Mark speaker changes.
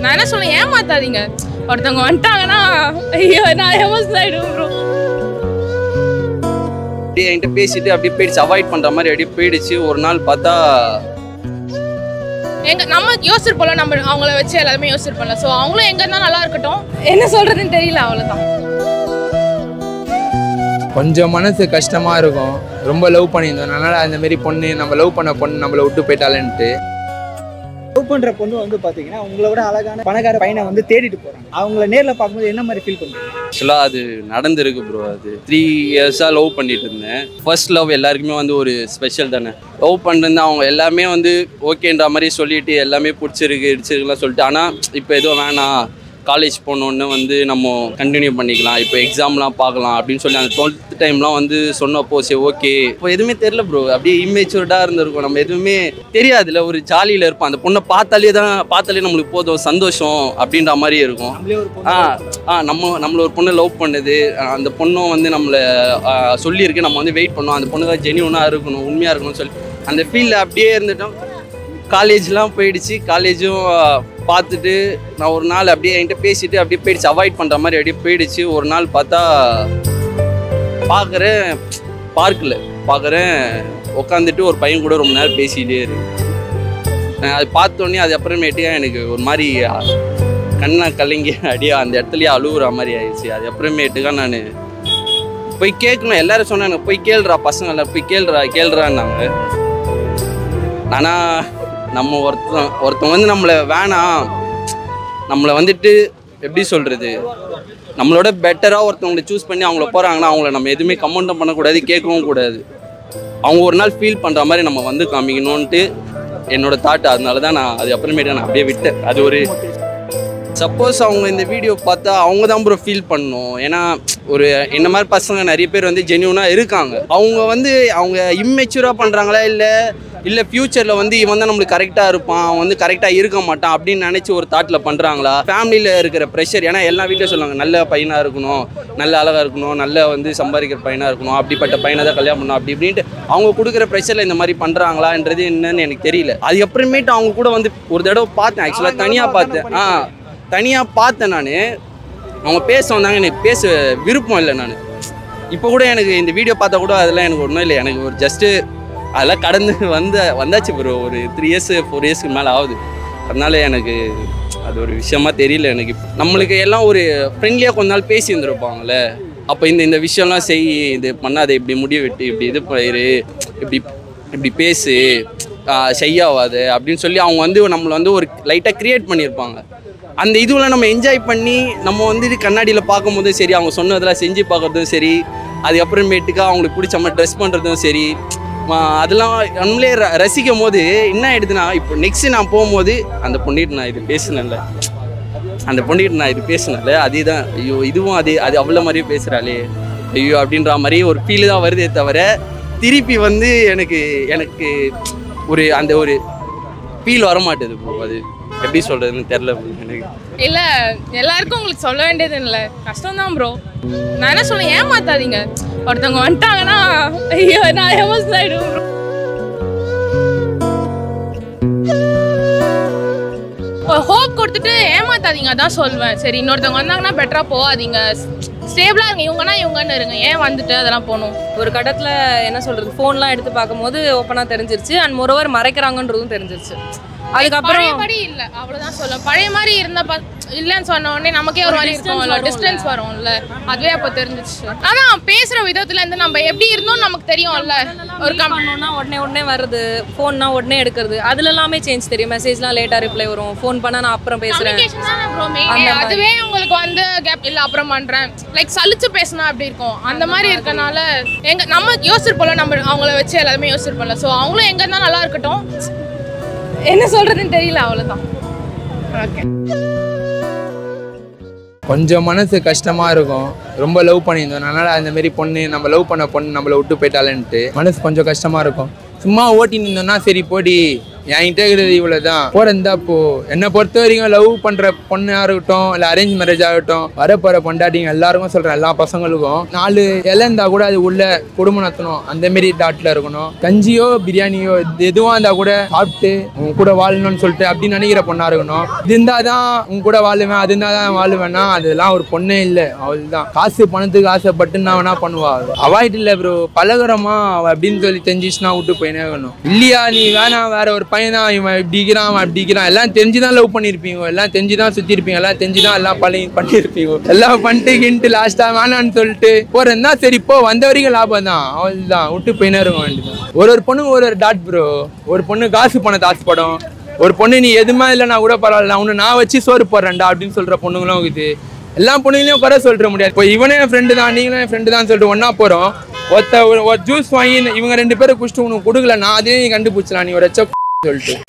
Speaker 1: நான் என்ன சொல்றேன் ஏமாத்தாதீங்க ஒருத்தவங்க வந்துட்டாங்கன்னா ஐயோ நான் எமோஷனல் ஆயிடுவேன் ப்ரோ
Speaker 2: அப்படியே என்கிட்ட பேசிட்டு அப்படியே போயிடுச்சு அவாய்ட் பண்ற மாதிரி அப்படியே போயிடுச்சு ஒரு நாள் பார்த்தா
Speaker 1: எங்க நம்ம யோசிச்சிருப்போம்ல நம்ம அவங்கள வச்சு எல்லாருமே யோசிச்சிருப்போம்ல ஸோ அவங்களும் எங்க இருந்தா நல்லா இருக்கட்டும் என்ன சொல்றதுன்னு தெரியல அவ்வளவுதான்
Speaker 3: கொஞ்சம் மனசு கஷ்டமா இருக்கும் ரொம்ப லவ் பண்ணியிருந்தோம் அதனால அந்த மாதிரி பொண்ணு நம்ம லவ் பண்ண பொண்ணு நம்மளை விட்டு போயிட்டாலேன்ட்டு
Speaker 4: லவ் பண்ற பொண்ணு வந்து பாத்தீங்கன்னா உங்களை விட அழகான பணக்கார பையனை வந்து தேடிட்டு போறாங்க அவங்கள நேர்ல பார்க்கும்போது என்ன மாதிரி ஃபீல் பண்றீங்க
Speaker 2: ஆக்சுவலாக அது நடந்திருக்கு ப்ரோ அது த்ரீ இயர்ஸாக லவ் பண்ணிட்டு இருந்தேன் ஃபர்ஸ்ட் லவ் எல்லாருக்குமே வந்து ஒரு ஸ்பெஷல் தானே லவ் பண்ணிருந்தேன் அவங்க எல்லாமே வந்து ஓகேன்ற மாதிரி சொல்லிட்டு எல்லாமே பிடிச்சிருக்கு இடிச்சிருக்குலாம் சொல்லிட்டு ஆனால் இப்போ எதுவும் வேணாம் காலேஜ் போனோன்னு வந்து நம்ம கண்டினியூ பண்ணிக்கலாம் இப்போ எக்ஸாம்லாம் பார்க்கலாம் அப்படின்னு சொல்லி அந்த டுவெல்த் டைம்லாம் வந்து சொன்னப்போ சரி ஓகே இப்போ எதுவுமே தெரில ப்ரோ அப்படியே இம்மேச்சூர்டாக இருந்திருக்கும் நம்ம எதுவுமே தெரியாதுல்ல ஒரு ஜாலியில் இருப்போம் அந்த பொண்ணை பார்த்தாலே தான் பார்த்தாலே நம்மளுக்கு போதும் சந்தோஷம் அப்படின்ற மாதிரி இருக்கும்
Speaker 4: நம்மளே ஒரு பொண்ணு
Speaker 2: ஆ ஆ நம்ம நம்மள ஒரு பொண்ணு லவ் பண்ணுது ஆ, அந்த பொண்ணும் வந்து நம்மளை ஆ, சொல்லியிருக்கு நம்ம வந்து வெயிட் பண்ணோம் அந்த பொண்ணு தான் ஜெனியூனாக இருக்கணும் உண்மையாக இருக்கணும்னு சொல்லி அந்த ஃபீல்டில் அப்படியே இருந்துட்டோம் காலேஜ்லாம் போயிடுச்சு காலேஜும் பார்த்துட்டு நான் ஒரு நாள் அப்படியே என்கிட்ட பேசிட்டு அப்படியே போயிடுச்சு அவாய்ட் பண்ணுற மாதிரி அப்படியே போயிடுச்சு ஒரு நாள் பார்த்தா பார்க்குறேன் பார்க்கில் பார்க்குறேன் உட்காந்துட்டு ஒரு பையன் கூட ரொம்ப நேரம் பேசிகிட்டே இருக்கு நான் அது பார்த்தோன்னே அது அப்புறமேட்டுக்கா எனக்கு ஒரு மாதிரி கண்ணை கலங்கி அப்படியே அந்த இடத்துலயே அழுகுற மாதிரி ஆயிடுச்சு அது அப்புறமேட்டுக்கா நான் போய் கேட்கணும் எல்லாரும் சொன்னாங்க போய் கேளுடா பசங்க எல்லாம் போய் கேளுடா கேளுறான்னாங்க ஆனால் நம்ம ஒருத்தன் ஒருத்தன் வந்து நம்மளை வேணாம் நம்மளை வந்துட்டு எப்படி சொல்கிறது நம்மளோட பெட்டராக ஒருத்தவங்களை சூஸ் பண்ணி அவங்கள போகிறாங்கன்னா அவங்கள நம்ம எதுவுமே கமெண்ட்டும் பண்ணக்கூடாது கேட்கவும் கூடாது அவங்க ஒரு நாள் ஃபீல் பண்ணுற மாதிரி நம்ம வந்து காமிக்கணும்ன்ட்டு என்னோட தாட் அதனால தான் நான் அது அப்புறமேட்டு நான் அப்படியே விட்டேன் அது ஒரு சப்போஸ் அவங்க இந்த வீடியோ பார்த்தா அவங்க தான் ப்ரோ ஃபீல் பண்ணணும் ஏன்னா ஒரு என்ன மாதிரி பசங்க நிறைய பேர் வந்து ஜென்யூனாக இருக்காங்க அவங்க வந்து அவங்க இம்மெச்சூராக பண்ணுறாங்களா இல்லை இல்லை ஃப்யூச்சரில் வந்து இவன் தான் நம்மளுக்கு கரெக்டாக இருப்பான் அவன் வந்து கரெக்டாக இருக்க மாட்டான் அப்படின்னு நினச்சி ஒரு தாட்டில் பண்ணுறாங்களா ஃபேமிலியில் இருக்கிற ப்ரெஷர் ஏன்னா எல்லா வீட்லையும் சொல்லுவாங்க நல்ல பையனாக இருக்கணும் நல்ல அழகாக இருக்கணும் நல்ல வந்து சம்பாதிக்கிற பையனாக இருக்கணும் அப்படிப்பட்ட பையனை தான் கல்யாணம் பண்ணணும் அப்படி இப்படின்ட்டு அவங்க கொடுக்குற ப்ரெஷரில் இந்த மாதிரி பண்ணுறாங்களான்றது என்னன்னு எனக்கு தெரியல அது அப்புறமேட்டு அவங்க கூட வந்து ஒரு தடவை பார்த்தேன் ஆக்சுவலாக தனியாக பார்த்தேன் ஆ தனியாக பார்த்தேன் நான் அவங்க பேச வந்தாங்க எனக்கு பேச விருப்பம் இல்லை நான் இப்போ கூட எனக்கு இந்த வீடியோ பார்த்தா கூட அதெல்லாம் எனக்கு ஒன்றும் இல்லை எனக்கு ஒரு ஜஸ்ட்டு அதெல்லாம் கடந்து வந்த வந்தாச்சு ப்ரோ ஒரு த்ரீ இயர்ஸ் ஃபோர் இயர்ஸ்க்கு மேலே ஆகுது அதனால எனக்கு அது ஒரு விஷயமா தெரியல எனக்கு இப்ப. நம்மளுக்கு எல்லாம் ஒரு ஃப்ரெண்ட்லியாக கொஞ்ச நாள் பேசி இருந்திருப்பாங்கல்ல அப்போ இந்த இந்த விஷயம்லாம் செய் இது பண்ணாத இப்படி முடிய வெட்டு இப்படி இது பயிரு இப்படி இப்படி பேசு செய்யாவாத அப்படின்னு சொல்லி அவங்க வந்து நம்மளை வந்து ஒரு லைட்டாக க்ரியேட் பண்ணியிருப்பாங்க அந்த இதுவில் நம்ம என்ஜாய் பண்ணி நம்ம வந்து இது கண்ணாடியில் பார்க்கும்போதும் சரி அவங்க சொன்னதெல்லாம் செஞ்சு பார்க்குறதும் சரி அதுக்கப்புறமேட்டுக்கா அவங்களுக்கு பிடிச்ச மாதிரி ட்ரெஸ் பண்ணுறதும் சரி ஆ, அதெல்லாம் நம்மளே ர- ரசிக்கும் போது என்ன ஆயிடுதுன்னா இப்போ நெக்ஸ்ட் நான் போகும்போது அந்த பொண்ணிட்டு நான் இது பேசினேன்ல அந்த பொண்ணுகிட்ட நான் இது பேசினேன்ல அதே தான் ஐயோ இதுவும் அதே அது அவ்வளோ மாதிரியே பேசுகிறாளே ஐயோ அப்படின்ற மாதிரி ஒரு ஃபீல் தான் வருதே தவிர திருப்பி வந்து எனக்கு எனக்கு ஒரு அந்த ஒரு ஃபீல் வர மாட்டேது ப்ரோ அது எப்படி சொல்கிறதுன்னு தெரில bro எனக்கு
Speaker 1: இல்ல எல்லாருக்கும் உங்களுக்கு சொல்ல வேண்டியது இல்லை கஷ்டம் தான் ப்ரோ நான் என்ன சொல்றேன் ஏமாத்தாதீங்க ஒருத்தவங்க வந்துட்டாங்கன்னா ஐயோ நான் எமோஷனல் ஆயிடுவேன் ப்ரோ ஹோப் கொடுத்துட்டு ஏமாத்தாதீங்க அதான் சொல்வேன் சரி இன்னொருத்தவங்க வந்தாங்கன்னா பெட்டரா போகாதீங்க ஸ்டேபிளா இருங்க இவங்கன்னா இவங்கன்னு இருங்க ஏன் வந்துட்டு அதெல்லாம் போகணும்
Speaker 5: ஒரு கட்டத்தில் என்ன சொல்கிறது ஃபோன்லாம் எடுத்து பார்க்கும்போது ஓப்பனாக தெரிஞ்சிருச்சு அண்ட் மொரோவர் மறைக்கிறாங்கன்றதும் தெரிஞ்சிருச்சு அதுக்கப்புறம்
Speaker 1: பழையபடி இல்ல அவ்வளவுதான் சொல்லுவேன் பழைய மாதிரி இருந்த ப- இல்லைன்னு சொன்ன உடனே நமக்கே ஒரு மாதிரி இருக்கும்ல டிஸ்டன்ஸ் வரும்ல அதுவே அப்போ தெரிஞ்சிச்சு ஆனா பேசுற விதத்துல இருந்து நம்ம எப்படி இருந்தோம் நமக்கு தெரியும்ல ஒரு கம்
Speaker 5: பண்ணோம்னா உடனே உடனே வருது ஃபோன்னா உடனே எடுக்கிறது அதுல எல்லாமே சேஞ்ச் தெரியும் மெசேஜ்லாம் லேட்டாக ரிப்ளை வரும் ஃபோன் பண்ணால் நான் அப்புறம் பேசுகிறேன்
Speaker 1: கம்யூனிகேஷன் தானே ப்ரோ மெயின்
Speaker 5: அந்த மாதிரி.
Speaker 1: அதுவே உங்களுக்கு வந்து கேப் இல்ல அப்புறம் பண்றேன் லைக் சலிச்சு பேசினா அப்படி இருக்கும் அந்த மாதிரி இருக்கனால எங்க நம்ம யோசிச்சிருப்போம்ல நம்ம அவங்கள வச்சு எல்லாருமே யோசிச்சிருப்போம்ல ஸோ அவங்களும் எங்க இருந்தா நல்லா இருக்கட்டும் என்ன சொல்றதுன்னு தெரியல அவ்வளவுதான் ஓகே
Speaker 3: கொஞ்சம் மனசு கஷ்டமா இருக்கும் ரொம்ப லவ் பண்ணியிருந்தோம் அதனால அந்த மாதிரி பொண்ணு நம்ம லவ் பண்ண பொண்ணு நம்மளை விட்டு போயிட்டாலேன்ட்டு மனசு கொஞ்சம் கஷ்டமா இருக்கும் சும்மா ஓட்டி நின்றோம்னா சரி போடி என்கிட்ட இருக்கிறது இவ்வளோ தான் போகிறதா போ என்னை பொறுத்த வரைக்கும் லவ் பண்ணுற பொண்ணாக இருக்கட்டும் இல்லை அரேஞ்ச் மேரேஜ் ஆகட்டும் வர போகிற பொண்டாட்டிங்க எல்லாருக்கும் சொல்கிறேன் எல்லா பசங்களுக்கும் நாலு இலை இருந்தா கூட அது உள்ள குடும்பம் நடத்தணும் அந்த மாரி டாட்டில் இருக்கணும் கஞ்சியோ பிரியாணியோ இது எதுவாக இருந்தால் கூட சாப்பிட்டு உங்க கூட வாழணும்னு சொல்லிட்டு அப்படி நினைக்கிற பொண்ணாக இருக்கணும் இது இருந்தால் தான் உங்க கூட வாழுவேன் அது இருந்தால் தான் வாழுவேன்னா அதெல்லாம் ஒரு பொண்ணே இல்லை அவள் தான் காசு பணத்துக்கு ஆசைப்பட்டு நான் வேணா பண்ணுவா அவாய்ட் இல்லை ப்ரோ பழகுறமா அவள் அப்படின்னு சொல்லி தெரிஞ்சிச்சுன்னா விட்டு போயினே இருக்கணும் இல்லையா நீ வேணாம் வேற ஒரு பையன் தான் இவன் இப்படி இருக்கிறான் அவன் அப்படி இருக்கிறான் எல்லாம் தெரிஞ்சு தான் லவ் பண்ணியிருப்பீங்க எல்லாம் தெரிஞ்சு தான் சுற்றி இருப்பீங்க எல்லாம் தெரிஞ்சு தான் எல்லாம் பழகி பண்ணியிருப்பீங்க எல்லாம் பண்ணிட்டு கின்ட்டு லாஸ்ட்டாக வேணான்னு சொல்லிட்டு போகிறேன்னா சரி போ வந்த வரைக்கும் லாபம் தான் அவள் தான் விட்டு போயினே இருக்க வேண்டியதான் ஒரு ஒரு பொண்ணுக்கு ஒரு ஒரு டாட் ப்ரோ ஒரு பொண்ணு காசு பணத்தை ஆசைப்படும் ஒரு பொண்ணு நீ எதுவுமே இல்லைனா கூட பரவாயில்ல நான் உன்னை நான் வச்சு சோறு போடுறேன்டா அப்படின்னு சொல்ற பொண்ணுங்களும் இருக்குது எல்லா பொண்ணுங்களையும் குறை சொல்லிட முடியாது இப்போ இவனே என் ஃப்ரெண்டு தான் நீங்களும் என் ஃப்ரெண்டு தான் சொல்லிட்டு ஒன்றா போகிறோம் ஒருத்த ஒரு- ஒரு ஜூஸ் வாங்கி இவங்க ரெண்டு பேரும் குடிச்சிட்டு உனக்கு கொடுக்கல நான் அதையும் நீ கண்டுபிடிச்சலாம் நீ ஒரு எச்ச சொல்லிட்டு